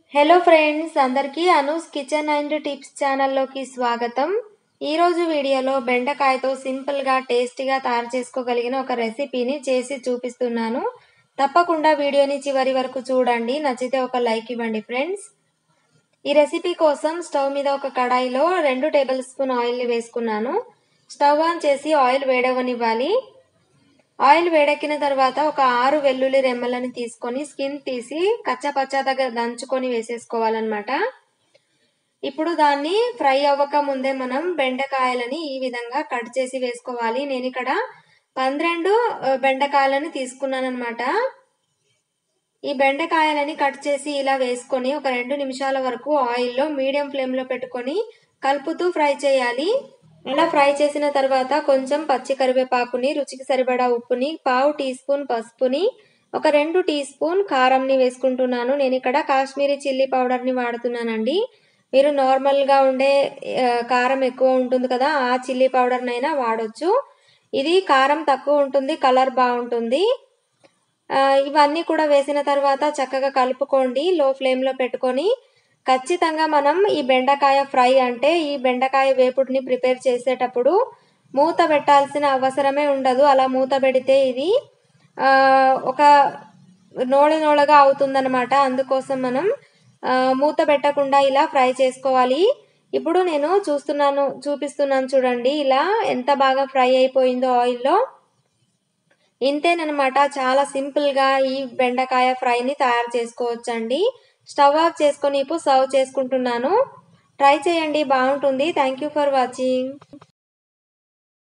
hello friends అందరికీ Anu's kitchen and tips ఛానల్లోకి స్వాగతం ఈరోజు వీడియోలో బెండకాయతో సింపుల్గా టేస్టీగా తయారు చేసుకోగలిగిన ఒక రెసిపీని చేసి చూపిస్తున్నాను తప్పకుండా వీడియోని చివరి వరకు చూడండి నచ్చితే ఒక లైక్ ఇవ్వండి ఫ్రెండ్స్ ఈ రెసిపీ కోసం స్టవ్ మీద ఒక కడాయిలో రెండు టేబుల్ స్పూన్ ఆయిల్ని వేసుకున్నాను స్టవ్ ఆన్ చేసి ఆయిల్ వేడవనివ్వాలి ఆయిల్ వేడెక్కిన తర్వాత ఒక ఆరు వెల్లుల్లి రెమ్మలని తీసుకొని స్కిన్ తీసి కచ్చపచ్చగా దంచుకొని వేసేసుకోవాలన్నమాట ఇప్పుడు దాన్ని ఫ్రై అవ్వక ముందే మనం బెండకాయలని ఈ విధంగా కట్ చేసి వేసుకోవాలి నేను ఇక్కడ పన్నెండు బెండకాయలని తీసుకున్నాను అనమాట ఈ బెండకాయలని కట్ చేసి ఇలా వేసుకొని ఒక రెండు నిమిషాల వరకు ఆయిల్లో మీడియం ఫ్లేమ్లో పెట్టుకొని కలుపుతూ ఫ్రై చేయాలి ఇలా ఫ్రై చేసిన తర్వాత కొంచెం పచ్చి కరివేపాకుని రుచికి సరిపడా ఉప్పుని పావు టీ స్పూన్ పసుపుని ఒక రెండు టీ స్పూన్ కారంని వేసుకుంటున్నాను నేను ఇక్కడ కాశ్మీరీ చిల్లీ పౌడర్ని వాడుతున్నానండి మీరు నార్మల్గా ఉండే కారం ఎక్కువ ఉంటుంది కదా ఆ చిల్లీ పౌడర్నైనా వాడొచ్చు ఇది కారం తక్కువ ఉంటుంది కలర్ బాగుంటుంది ఇవన్నీ కూడా వేసిన తర్వాత చక్కగా కలుపుకోండి లో ఫ్లేమ్లో పెట్టుకొని ఖచ్చితంగా మనం ఈ బెండకాయ ఫ్రై అంటే ఈ బెండకాయ వేపుడిని ప్రిపేర్ చేసేటప్పుడు మూత పెట్టాల్సిన అవసరమే ఉండదు అలా మూత పెడితే ఇది ఒక నోళ నోళగా అవుతుందన్నమాట అందుకోసం మనం మూత పెట్టకుండా ఇలా ఫ్రై చేసుకోవాలి ఇప్పుడు నేను చూస్తున్నాను చూపిస్తున్నాను చూడండి ఇలా ఎంత బాగా ఫ్రై అయిపోయిందో ఆయిల్లో ఇంతేనమాట చాలా సింపుల్గా ఈ బెండకాయ ఫ్రైని తయారు చేసుకోవచ్చండి స్టవ్ ఆఫ్ చేసుకొని ఇప్పుడు సర్వ్ చేసుకుంటున్నాను ట్రై చేయండి బాగుంటుంది థ్యాంక్ యూ ఫర్ వాచింగ్